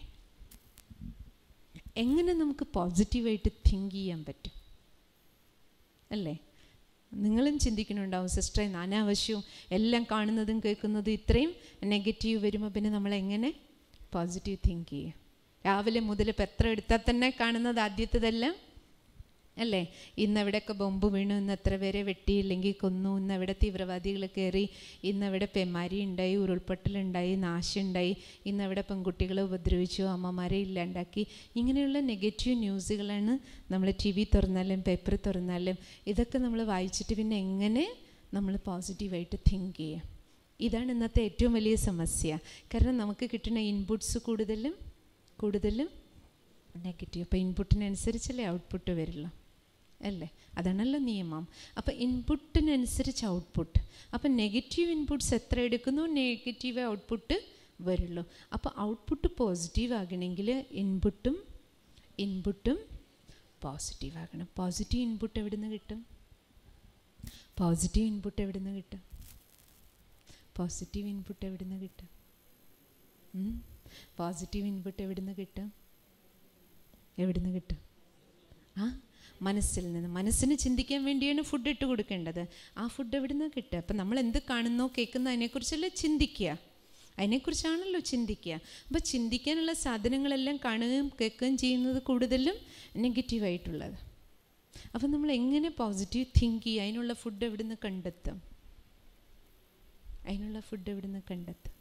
എങ്ങനെ നമുക്ക് പോസിറ്റീവായിട്ട് തിങ്ക് ചെയ്യാൻ പറ്റും അല്ലേ നിങ്ങളും ചിന്തിക്കുന്നുണ്ടാവും സിസ്റ്ററെ അനാവശ്യവും എല്ലാം കാണുന്നതും കേൾക്കുന്നതും ഇത്രയും നെഗറ്റീവ് വരുമ്പോൾ പിന്നെ നമ്മൾ എങ്ങനെ പോസിറ്റീവ് തിങ്ക് ചെയ്യുക രാവിലെ മുതൽ ഇപ്പം എത്ര എടുത്താൽ തന്നെ കാണുന്നത് ആദ്യത്തേതെല്ലാം അല്ലേ ഇന്ന് എവിടെയൊക്കെ ബോംബ് വീണു ഇന്ന് എത്ര പേരെ വെട്ടിയില്ലെങ്കിൽ കൊന്നു ഇന്ന് എവിടെ തീവ്രവാദികൾ കയറി ഇന്ന് എവിടെ പെമാരി ഉണ്ടായി ഉരുൾപൊട്ടലുണ്ടായി നാശമുണ്ടായി ഇന്ന് എവിടെ പെൺകുട്ടികളെ ഉപദ്രവിച്ചു അമ്മമാരെ ഇല്ലാണ്ടാക്കി ഇങ്ങനെയുള്ള നെഗറ്റീവ് ന്യൂസുകളാണ് നമ്മൾ ടി വി തുറന്നാലും പേപ്പർ തുറന്നാലും ഇതൊക്കെ നമ്മൾ വായിച്ചിട്ട് പിന്നെ എങ്ങനെ നമ്മൾ പോസിറ്റീവായിട്ട് തിങ്ക് ചെയ്യുക ഇതാണ് ഇന്നത്തെ ഏറ്റവും വലിയ സമസ്യ കാരണം നമുക്ക് കിട്ടുന്ന ഇൻപുട്സ് കൂടുതലും കൂടുതലും നെഗറ്റീവ് അപ്പോൾ ഇൻപുട്ടിനനുസരിച്ചല്ലേ ഔട്ട്പുട്ട് വരില്ല അല്ലേ അതാണല്ലോ നിയമം അപ്പോൾ ഇൻപുട്ടിനനുസരിച്ച് ഔട്ട്പുട്ട് അപ്പം നെഗറ്റീവ് ഇൻപുട്ട്സ് എത്ര എടുക്കുന്നു നെഗറ്റീവ് ഔട്ട്പുട്ട് വരുള്ളൂ അപ്പോൾ ഔട്ട്പുട്ട് പോസിറ്റീവ് ആകണമെങ്കിൽ ഇൻപുട്ടും ഇൻപുട്ടും പോസിറ്റീവ് ആകണം പോസിറ്റീവ് ഇൻപുട്ട് എവിടെ നിന്ന് കിട്ടും പോസിറ്റീവ് ഇൻപുട്ട് എവിടെ നിന്ന് കിട്ടും പോസിറ്റീവ് ഇൻപുട്ട് എവിടെ നിന്ന് കിട്ടും പോസിറ്റീവ് ഇൻപുട്ട് എവിടെ നിന്ന് കിട്ടും എവിടെ നിന്ന് കിട്ടും ആ മനസ്സിൽ നിന്ന് മനസ്സിന് ചിന്തിക്കാൻ വേണ്ടിയാണ് ഫുഡ് ഇട്ട് കൊടുക്കേണ്ടത് ആ ഫുഡ് എവിടെ നിന്ന് കിട്ടുക അപ്പം നമ്മൾ എന്ത് കാണുന്നോ കേൾക്കുന്നോ അതിനെക്കുറിച്ചല്ല ചിന്തിക്കുക അതിനെക്കുറിച്ചാണല്ലോ ചിന്തിക്കുക അപ്പോൾ ചിന്തിക്കാനുള്ള സാധനങ്ങളെല്ലാം കാണുകയും കേൾക്കുകയും ചെയ്യുന്നത് കൂടുതലും നെഗറ്റീവായിട്ടുള്ളത് അപ്പം നമ്മൾ എങ്ങനെ പോസിറ്റീവ് തിങ്ക് ചെയ്യുക അതിനുള്ള ഫുഡ് എവിടെ നിന്ന് കണ്ടെത്തും അതിനുള്ള ഫുഡ് എവിടെ നിന്ന് കണ്ടെത്തും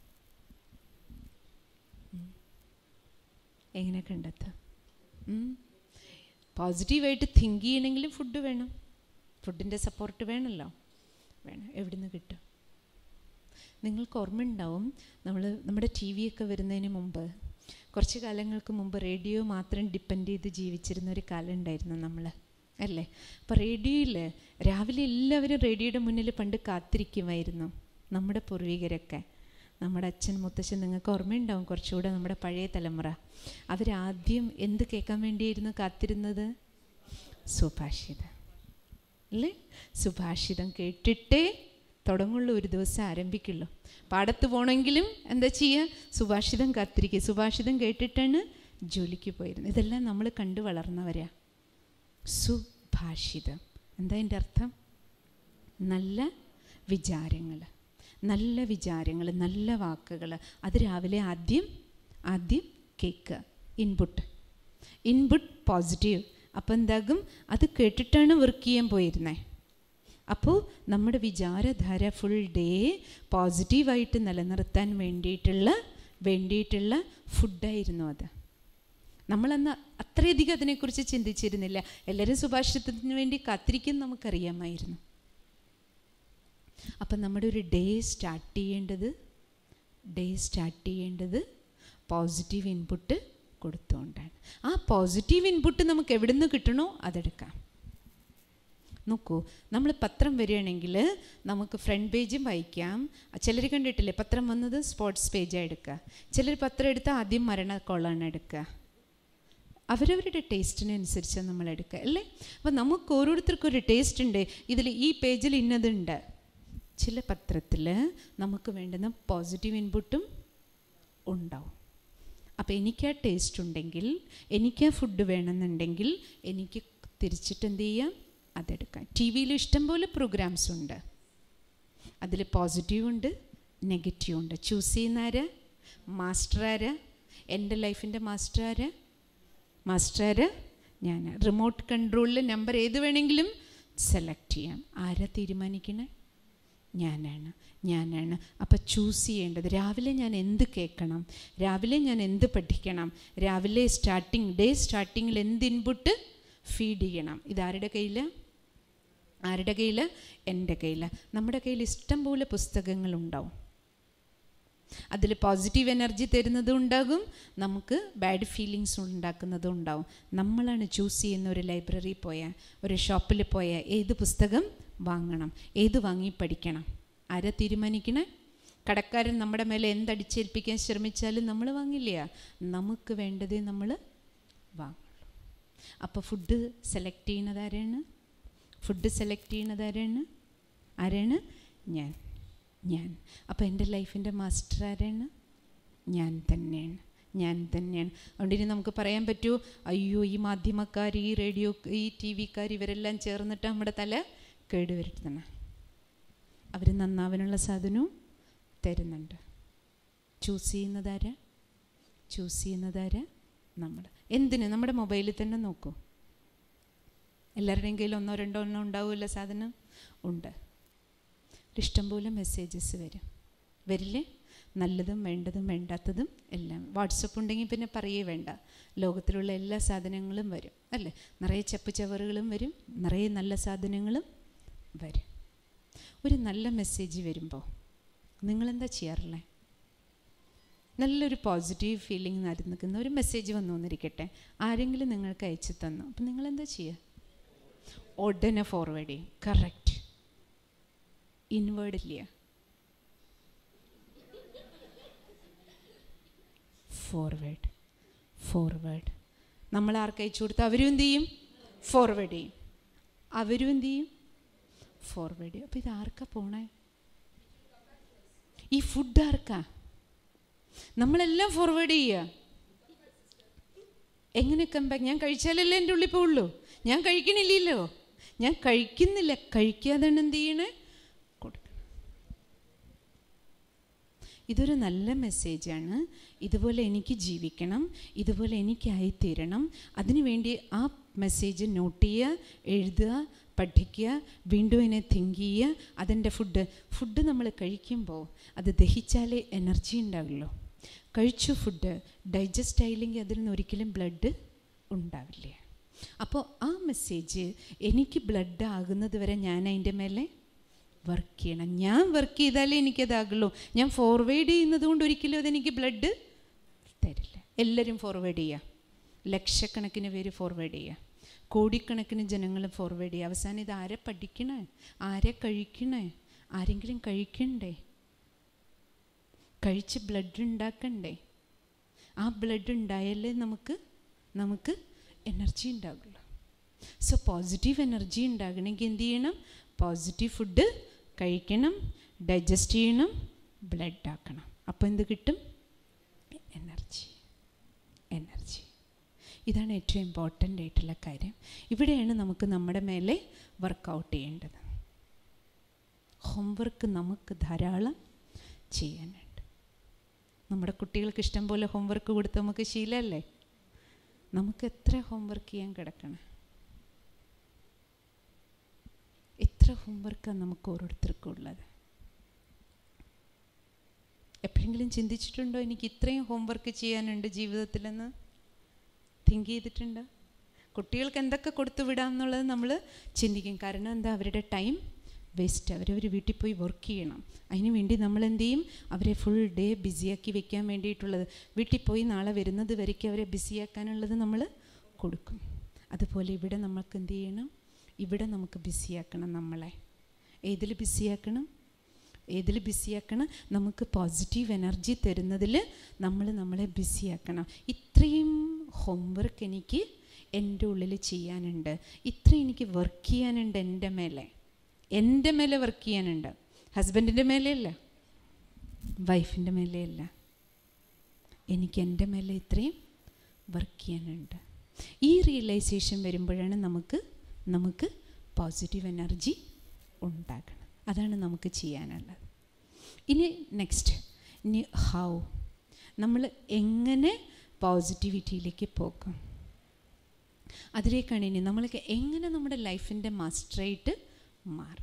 എങ്ങനെ കണ്ടെത്താം പോസിറ്റീവായിട്ട് തിങ്ക് ചെയ്യണമെങ്കിലും ഫുഡ് വേണം ഫുഡിൻ്റെ സപ്പോർട്ട് വേണമല്ലോ വേണം എവിടെ നിന്ന് കിട്ടും നിങ്ങൾക്ക് ഓർമ്മയുണ്ടാവും നമ്മൾ നമ്മുടെ ടി വി ഒക്കെ വരുന്നതിന് മുമ്പ് കുറച്ച് കാലങ്ങൾക്ക് മുമ്പ് റേഡിയോ മാത്രം ഡിപ്പെൻഡ് ചെയ്ത് ജീവിച്ചിരുന്ന ഒരു കാലം ഉണ്ടായിരുന്നു നമ്മൾ അല്ലേ അപ്പോൾ റേഡിയോയിൽ രാവിലെ എല്ലാവരും റേഡിയോയുടെ മുന്നിൽ പണ്ട് കാത്തിരിക്കുമായിരുന്നു നമ്മുടെ പൂർവികരൊക്കെ നമ്മുടെ അച്ഛൻ മുത്തച്ഛൻ നിങ്ങൾക്ക് ഓർമ്മയുണ്ടാവും കുറച്ചുകൂടെ നമ്മുടെ പഴയ തലമുറ അവരാദ്യം എന്ത് കേൾക്കാൻ വേണ്ടിയായിരുന്നു കാത്തിരുന്നത് സുഭാഷിതം അല്ലേ സുഭാഷിതം കേട്ടിട്ടേ തുടങ്ങുള്ളൂ ഒരു ദിവസം ആരംഭിക്കുള്ളൂ പാടത്ത് പോകണമെങ്കിലും എന്താ ചെയ്യുക സുഭാഷിതം കാത്തിരിക്കുക സുഭാഷിതം കേട്ടിട്ടാണ് ജോലിക്ക് പോയിരുന്നത് ഇതെല്ലാം നമ്മൾ കണ്ടു വളർന്നവരാ സുഭാഷിതം എന്താ എൻ്റെ അർത്ഥം നല്ല വിചാരങ്ങൾ നല്ല വിചാരങ്ങൾ നല്ല വാക്കുകൾ അത് രാവിലെ ആദ്യം ആദ്യം കേൾക്കുക ഇൻപുട്ട് ഇൻപുട്ട് പോസിറ്റീവ് അപ്പോൾ എന്താകും അത് കേട്ടിട്ടാണ് വർക്ക് ചെയ്യാൻ പോയിരുന്നത് അപ്പോൾ നമ്മുടെ വിചാരധാര ഫുൾ ഡേ പോസിറ്റീവായിട്ട് നിലനിർത്താൻ വേണ്ടിയിട്ടുള്ള വേണ്ടിയിട്ടുള്ള ഫുഡായിരുന്നു അത് നമ്മളന്ന് അത്രയധികം അതിനെക്കുറിച്ച് ചിന്തിച്ചിരുന്നില്ല എല്ലാവരും സുഭാഷിതത്തിന് വേണ്ടി കാത്തിരിക്കും നമുക്കറിയാമായിരുന്നു അപ്പം നമ്മുടെ ഒരു ഡേ സ്റ്റാർട്ട് ചെയ്യേണ്ടത് ഡേ സ്റ്റാർട്ട് ചെയ്യേണ്ടത് പോസിറ്റീവ് ഇൻപുട്ട് കൊടുത്തുകൊണ്ടാണ് ആ പോസിറ്റീവ് ഇൻപുട്ട് നമുക്ക് എവിടെ നിന്ന് കിട്ടണോ അതെടുക്കാം നോക്കൂ നമ്മൾ പത്രം വരികയാണെങ്കിൽ നമുക്ക് ഫ്രണ്ട് പേജും വായിക്കാം ചിലർ കണ്ടിട്ടില്ലേ പത്രം വന്നത് സ്പോർട്സ് പേജാണ് എടുക്കുക ചിലർ പത്രം എടുത്താൽ ആദ്യം മരണക്കോളാണ് എടുക്കുക അവരവരുടെ ടേസ്റ്റിനനുസരിച്ച് നമ്മൾ എടുക്കുക അല്ലേ അപ്പം നമുക്ക് ഓരോരുത്തർക്കും ഒരു ടേസ്റ്റ് ഉണ്ട് ഇതിൽ ഈ പേജിൽ ഇന്നതുണ്ട് ചില പത്രത്തിൽ നമുക്ക് വേണ്ടുന്ന പോസിറ്റീവ് ഇൻപുട്ടും ഉണ്ടാവും അപ്പോൾ എനിക്ക് ആ ടേസ്റ്റ് ഉണ്ടെങ്കിൽ എനിക്ക് ആ ഫുഡ് വേണമെന്നുണ്ടെങ്കിൽ എനിക്ക് തിരിച്ചിട്ട് എന്ത് ചെയ്യാം അതെടുക്കാം ടി വിയിൽ ഇഷ്ടംപോലെ പ്രോഗ്രാംസ് ഉണ്ട് അതിൽ പോസിറ്റീവ് ഉണ്ട് നെഗറ്റീവ് ഉണ്ട് ചൂസ് ചെയ്യുന്ന ആര് മാസ്റ്റർ ആര് എൻ്റെ ലൈഫിൻ്റെ മാസ്റ്റർ ആര് മാസ്റ്റർ ആര് ഞാൻ റിമോട്ട് കൺട്രോളിൽ നമ്പർ ഏത് വേണമെങ്കിലും സെലക്ട് ചെയ്യാം ആരാ തീരുമാനിക്കണേ ഞാനാണ് ഞാനാണ് അപ്പോൾ ചൂസ് ചെയ്യേണ്ടത് രാവിലെ ഞാൻ എന്ത് കേൾക്കണം രാവിലെ ഞാൻ എന്ത് പഠിക്കണം രാവിലെ സ്റ്റാർട്ടിങ് ഡേ സ്റ്റാർട്ടിങ്ങിൽ എന്ത് ഇൻപുട്ട് ഫീഡ് ചെയ്യണം ഇതാരുടെ കയ്യിൽ ആരുടെ കയ്യിൽ എൻ്റെ കയ്യിൽ നമ്മുടെ കയ്യിൽ ഇഷ്ടം പോലെ പുസ്തകങ്ങളുണ്ടാവും അതിൽ പോസിറ്റീവ് എനർജി തരുന്നതും ഉണ്ടാകും നമുക്ക് ബാഡ് ഫീലിങ്സ് ഉണ്ടാക്കുന്നതും ഉണ്ടാവും നമ്മളാണ് ചൂസ് ചെയ്യുന്ന ഒരു ലൈബ്രറി പോയാൽ ഒരു ഷോപ്പിൽ പോയാൽ ഏത് പുസ്തകം വാങ്ങണം ഏത് വാങ്ങി പഠിക്കണം ആരാ തീരുമാനിക്കണേ കടക്കാരൻ നമ്മുടെ മേലെ എന്തടിച്ചേൽപ്പിക്കാൻ ശ്രമിച്ചാലും നമ്മൾ വാങ്ങില്ല നമുക്ക് വേണ്ടതേ നമ്മൾ വാങ്ങുള്ളൂ അപ്പോൾ ഫുഡ് സെലക്ട് ചെയ്യുന്നത് ആരാണ് ഫുഡ് സെലക്ട് ചെയ്യുന്നത് ആരാണ് ആരാണ് ഞാൻ ഞാൻ അപ്പോൾ എൻ്റെ ലൈഫിൻ്റെ മാസ്റ്റർ ആരാണ് ഞാൻ തന്നെയാണ് ഞാൻ തന്നെയാണ് അതുകൊണ്ട് ഇനി നമുക്ക് പറയാൻ പറ്റുമോ അയ്യോ ഈ മാധ്യമക്കാർ ഈ റേഡിയോ ഈ ടി വിക്കാർ ഇവരെല്ലാം ചേർന്നിട്ട് നമ്മുടെ തല കേടുവരുത്തണം അവർ നന്നാവാനുള്ള സാധനവും തരുന്നുണ്ട് ചൂസ് ചെയ്യുന്നതാരാ ചൂസ് ചെയ്യുന്നതാരാ നമ്മൾ എന്തിന് നമ്മുടെ മൊബൈലിൽ തന്നെ നോക്കൂ എല്ലാവരുടെയും കയ്യിൽ ഒന്നോ രണ്ടോ ഒന്നോ ഉണ്ടാവില്ല സാധനം ഉണ്ട് ഇഷ്ടംപോലെ മെസ്സേജസ് വരും വരില്ലേ നല്ലതും വേണ്ടതും വേണ്ടാത്തതും എല്ലാം വാട്സപ്പ് ഉണ്ടെങ്കിൽ പിന്നെ പറയേ വേണ്ട ലോകത്തിലുള്ള എല്ലാ സാധനങ്ങളും വരും അല്ലേ നിറയെ ചപ്പ് ചവറുകളും വരും നിറയെ നല്ല സാധനങ്ങളും വരും ഒരു നല്ല മെസ്സേജ് വരുമ്പോൾ നിങ്ങളെന്താ ചെയ്യാറില്ലേ നല്ലൊരു പോസിറ്റീവ് ഫീലിംഗ് നിൽക്കുന്ന ഒരു മെസ്സേജ് വന്നു വന്നിരിക്കട്ടെ ആരെങ്കിലും നിങ്ങൾക്ക് അയച്ചു തന്നു അപ്പം നിങ്ങളെന്താ ചെയ്യുക ഉടനെ ഫോർവേഡ് ചെയ്യും കറക്റ്റ് ഇൻവേർഡ് ഇല്ല ഫോർവേഡ് ഫോർവേഡ് നമ്മൾ ആർക്ക് അയച്ചു കൊടുത്ത് അവരും എന്ത് ചെയ്യും ഫോർവേഡ് ചെയ്യും അവരും എന്ത് ചെയ്യും ഫോർവേഡ് ചെയ്യും അപ്പോൾ ഇത് ആർക്കാ പോണേ ഈ ഫുഡ് ആർക്കാ നമ്മളെല്ലാം ഫോർവേഡ് ചെയ്യുക എങ്ങനെ കമ്പാക്ക് ഞാൻ കഴിച്ചാലല്ലേ എൻ്റെ ഉള്ളിൽ പോവുള്ളൂ ഞാൻ കഴിക്കണില്ലല്ലോ ഞാൻ കഴിക്കുന്നില്ല കഴിക്കാതാണ് എന്ത് ചെയ്യണേ കൊടുക്കണം ഇതൊരു നല്ല മെസ്സേജാണ് ഇതുപോലെ എനിക്ക് ജീവിക്കണം ഇതുപോലെ എനിക്കായിത്തീരണം അതിനുവേണ്ടി ആ മെസ്സേജ് നോട്ട് ചെയ്യുക എഴുതുക പഠിക്കുക വീണ്ടും അതിനെ തിങ്ക് ചെയ്യുക അതിൻ്റെ ഫുഡ് ഫുഡ് നമ്മൾ കഴിക്കുമ്പോൾ അത് ദഹിച്ചാലേ എനർജി ഉണ്ടാവുള്ളൂ കഴിച്ചു ഫുഡ് ഡൈജസ്റ്റ് ആയില്ലെങ്കിൽ അതിൽ നിന്ന് ഒരിക്കലും ബ്ലഡ് ഉണ്ടാവില്ല അപ്പോൾ ആ മെസ്സേജ് എനിക്ക് ബ്ലഡ് ആകുന്നത് വരെ ഞാൻ അതിൻ്റെ മേലെ വർക്ക് ചെയ്യണം ഞാൻ വർക്ക് ചെയ്താലേ എനിക്കതാകുള്ളൂ ഞാൻ ഫോർവേഡ് ചെയ്യുന്നത് കൊണ്ട് ഒരിക്കലും അതെനിക്ക് ബ്ലഡ് തരില്ല എല്ലാവരും ഫോർവേഡ് ചെയ്യുക ലക്ഷക്കണക്കിന് പേര് ഫോർവേഡ് ചെയ്യുക കോടിക്കണക്കിന് ജനങ്ങൾ ഫോർവേഡ് ചെയ്യുക അവസാനം ഇത് ആരെ പഠിക്കണേ ആരെ കഴിക്കണേ ആരെങ്കിലും കഴിക്കണ്ടേ കഴിച്ച് ബ്ലഡ് ഉണ്ടാക്കണ്ടേ ആ ബ്ലഡ് ഉണ്ടായാലേ നമുക്ക് നമുക്ക് എനർജി ഉണ്ടാകുള്ളൂ സോ പോസിറ്റീവ് എനർജി ഉണ്ടാകണമെങ്കിൽ എന്ത് ചെയ്യണം പോസിറ്റീവ് ഫുഡ് കഴിക്കണം ഡൈജസ്റ്റ് ചെയ്യണം ബ്ലഡ് ആക്കണം അപ്പോൾ എന്ത് കിട്ടും എനർജി എനർജി ഇതാണ് ഏറ്റവും ഇമ്പോർട്ടൻ്റ് ആയിട്ടുള്ള കാര്യം ഇവിടെയാണ് നമുക്ക് നമ്മുടെ മേലെ വർക്കൗട്ട് ചെയ്യേണ്ടത് ഹോംവർക്ക് നമുക്ക് ധാരാളം ചെയ്യാനുണ്ട് നമ്മുടെ കുട്ടികൾക്ക് ഇഷ്ടം പോലെ ഹോംവർക്ക് കൊടുത്ത് നമുക്ക് ശീലമല്ലേ നമുക്ക് എത്ര ഹോംവർക്ക് ചെയ്യാൻ കിടക്കണം എത്ര ഹോംവർക്കാണ് നമുക്ക് ഓരോരുത്തർക്കും ഉള്ളത് എപ്പോഴെങ്കിലും ചിന്തിച്ചിട്ടുണ്ടോ എനിക്ക് ഇത്രയും ഹോംവർക്ക് ചെയ്യാനുണ്ട് ജീവിതത്തിലെന്ന് തിങ്ക് ചെയ്തിട്ടുണ്ടോ കുട്ടികൾക്ക് എന്തൊക്കെ കൊടുത്തു വിടാം എന്നുള്ളത് നമ്മൾ ചിന്തിക്കും കാരണം എന്താ അവരുടെ ടൈം വേസ്റ്റ് അവരവർ വീട്ടിൽ പോയി വർക്ക് ചെയ്യണം അതിന് വേണ്ടി നമ്മൾ എന്ത് ചെയ്യും അവരെ ഫുൾ ഡേ ബിസിയാക്കി വെക്കാൻ വേണ്ടിയിട്ടുള്ളത് വീട്ടിൽ പോയി നാളെ വരുന്നത് വരയ്ക്ക് അവരെ ബിസിയാക്കാനുള്ളത് നമ്മൾ കൊടുക്കും അതുപോലെ ഇവിടെ നമുക്ക് എന്ത് ചെയ്യണം ഇവിടെ നമുക്ക് ബിസിയാക്കണം നമ്മളെ ഏതിൽ ബിസിയാക്കണം ഏതിൽ ബിസിയാക്കണം നമുക്ക് പോസിറ്റീവ് എനർജി തരുന്നതിൽ നമ്മൾ നമ്മളെ ബിസിയാക്കണം ഇത്രയും ഹോംവർക്ക് എനിക്ക് എൻ്റെ ഉള്ളിൽ ചെയ്യാനുണ്ട് ഇത്രയും എനിക്ക് വർക്ക് ചെയ്യാനുണ്ട് എൻ്റെ മേലെ എൻ്റെ മേലെ വർക്ക് ചെയ്യാനുണ്ട് ഹസ്ബൻഡിൻ്റെ മേലെയല്ല വൈഫിൻ്റെ മേലെയല്ല എനിക്ക് എൻ്റെ മേലെ ഇത്രയും വർക്ക് ചെയ്യാനുണ്ട് ഈ റിയലൈസേഷൻ വരുമ്പോഴാണ് നമുക്ക് നമുക്ക് പോസിറ്റീവ് എനർജി ഉണ്ടാകണം അതാണ് നമുക്ക് ചെയ്യാനുള്ളത് ഇനി നെക്സ്റ്റ് ഇനി ഹൗ നമ്മൾ എങ്ങനെ പോസിറ്റിവിറ്റിയിലേക്ക് പോകും അതിലേക്കാണ് ഇനി നമ്മൾക്ക് എങ്ങനെ നമ്മുടെ ലൈഫിൻ്റെ മാസ്റ്ററായിട്ട് മാറും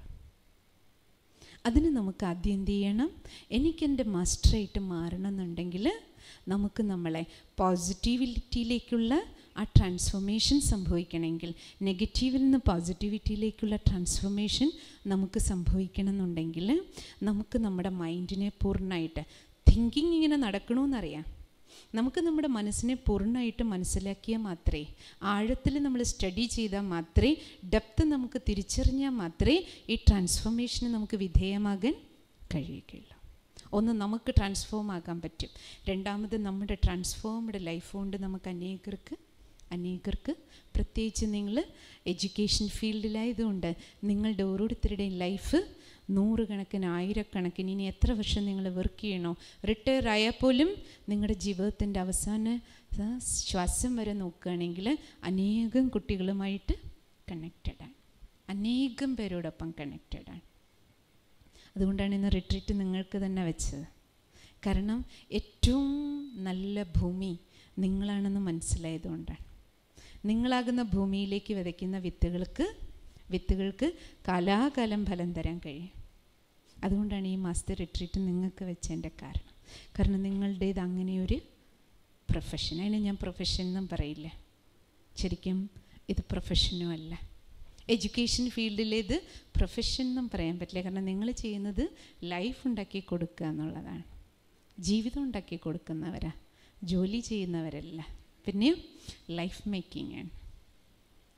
അതിന് നമുക്ക് ആദ്യം എന്ത് ചെയ്യണം എനിക്കെൻ്റെ മാസ്റ്ററായിട്ട് മാറണം എന്നുണ്ടെങ്കിൽ നമുക്ക് നമ്മളെ പോസിറ്റിവിറ്റിയിലേക്കുള്ള ആ ട്രാൻസ്ഫോർമേഷൻ സംഭവിക്കണമെങ്കിൽ നെഗറ്റീവിൽ നിന്ന് പോസിറ്റിവിറ്റിയിലേക്കുള്ള ട്രാൻസ്ഫോർമേഷൻ നമുക്ക് സംഭവിക്കണം എന്നുണ്ടെങ്കിൽ നമുക്ക് നമ്മുടെ മൈൻഡിനെ പൂർണ്ണമായിട്ട് തിങ്കിങ് ഇങ്ങനെ നടക്കണമെന്നറിയാം നമുക്ക് നമ്മുടെ മനസ്സിനെ പൂർണ്ണമായിട്ട് മനസ്സിലാക്കിയാൽ മാത്രമേ ആഴത്തിൽ നമ്മൾ സ്റ്റഡി ചെയ്താൽ മാത്രമേ ഡെപ്ത് നമുക്ക് തിരിച്ചറിഞ്ഞാൽ മാത്രമേ ഈ ട്രാൻസ്ഫോർമേഷന് നമുക്ക് വിധേയമാകാൻ കഴിയുകയുള്ളൂ ഒന്ന് നമുക്ക് ട്രാൻസ്ഫോം ആകാൻ പറ്റും രണ്ടാമത് നമ്മുടെ ട്രാൻസ്ഫോംഡ് ലൈഫ് കൊണ്ട് നമുക്ക് അനേകർക്ക് അനേകർക്ക് പ്രത്യേകിച്ച് നിങ്ങൾ എഡ്യൂക്കേഷൻ ഫീൽഡിലായതുകൊണ്ട് നിങ്ങളുടെ ഓരോരുത്തരുടെയും ലൈഫ് നൂറുകണക്കിന് ആയിരക്കണക്കിന് ഇനി എത്ര വർഷം നിങ്ങൾ വർക്ക് ചെയ്യണോ റിട്ടയർ ആയാൽ പോലും നിങ്ങളുടെ ജീവിതത്തിൻ്റെ അവസാന ശ്വാസം വരെ നോക്കുകയാണെങ്കിൽ അനേകം കുട്ടികളുമായിട്ട് കണക്റ്റഡാണ് അനേകം പേരോടൊപ്പം കണക്റ്റഡാണ് അതുകൊണ്ടാണ് ഇന്ന് റിട്രീറ്റ് നിങ്ങൾക്ക് തന്നെ വെച്ചത് കാരണം ഏറ്റവും നല്ല ഭൂമി നിങ്ങളാണെന്ന് മനസ്സിലായതുകൊണ്ടാണ് നിങ്ങളാകുന്ന ഭൂമിയിലേക്ക് വിതയ്ക്കുന്ന വിത്തുകൾക്ക് വിത്തുകൾക്ക് കാലാകാലം ഫലം തരാൻ കഴിയും അതുകൊണ്ടാണ് ഈ മാസത്തെ റിട്രീറ്റ് നിങ്ങൾക്ക് വെച്ചതിൻ്റെ കാരണം കാരണം നിങ്ങളുടേത് അങ്ങനെയൊരു പ്രൊഫഷൻ അതിന് ഞാൻ പ്രൊഫഷൻ എന്നും പറയില്ല ശരിക്കും ഇത് പ്രൊഫഷനും അല്ല എഡ്യൂക്കേഷൻ ഫീൽഡിലേത് പ്രൊഫഷൻ എന്നും പറയാൻ പറ്റില്ല കാരണം നിങ്ങൾ ചെയ്യുന്നത് ലൈഫ് ഉണ്ടാക്കി കൊടുക്കുക എന്നുള്ളതാണ് ജീവിതം ഉണ്ടാക്കി കൊടുക്കുന്നവരാ ജോലി ചെയ്യുന്നവരല്ല പിന്നെ ലൈഫ് മേക്കിംഗ് ആണ്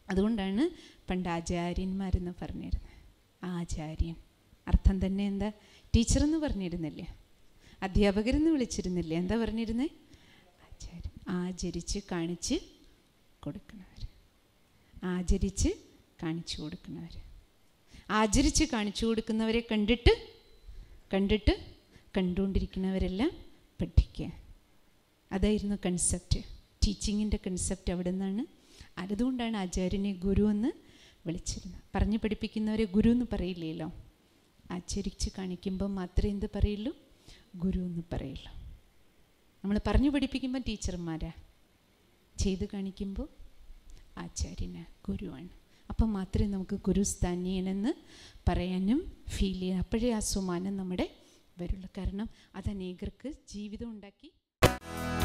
അതുകൊണ്ടാണ് പണ്ട് ആചാര്യന്മാരെന്ന് പറഞ്ഞിരുന്നത് ആചാര്യൻ അർത്ഥം തന്നെ എന്താ ടീച്ചറെന്ന് പറഞ്ഞിരുന്നില്ലേ അധ്യാപകരെന്ന് വിളിച്ചിരുന്നില്ലേ എന്താ പറഞ്ഞിരുന്നത് ആചാര്യൻ ആചരിച്ച് കാണിച്ച് കൊടുക്കുന്നവർ ആചരിച്ച് കാണിച്ചു കൊടുക്കുന്നവർ ആചരിച്ച് കാണിച്ചു കൊടുക്കുന്നവരെ കണ്ടിട്ട് കണ്ടിട്ട് കണ്ടുകൊണ്ടിരിക്കുന്നവരെല്ലാം പഠിക്കുക അതായിരുന്നു കൺസെപ്റ്റ് ടീച്ചിങ്ങിൻ്റെ കൺസെപ്റ്റ് അവിടെ നിന്നാണ് അതുകൊണ്ടാണ് ആചാര്യനെ ഗുരു എന്ന് വിളിച്ചിരുന്നത് പറഞ്ഞു പഠിപ്പിക്കുന്നവരെ ഗുരു എന്ന് പറയില്ലല്ലോ ആചരിച്ച് കാണിക്കുമ്പോൾ മാത്രമേ എന്ത് പറയുള്ളൂ ഗുരു എന്ന് പറയുള്ളൂ നമ്മൾ പറഞ്ഞു പഠിപ്പിക്കുമ്പോൾ ടീച്ചർമാരാ ചെയ്ത് കാണിക്കുമ്പോൾ ആചാര്യന് ഗുരുവാണ് അപ്പം മാത്രമേ നമുക്ക് ഗുരുസ്ഥാനീയനെന്ന് പറയാനും ഫീൽ ചെയ്യാൻ അപ്പോഴേ ആ സുമാനം നമ്മുടെ വരുള്ളൂ കാരണം അത് അനേകർക്ക് ജീവിതം ഉണ്ടാക്കി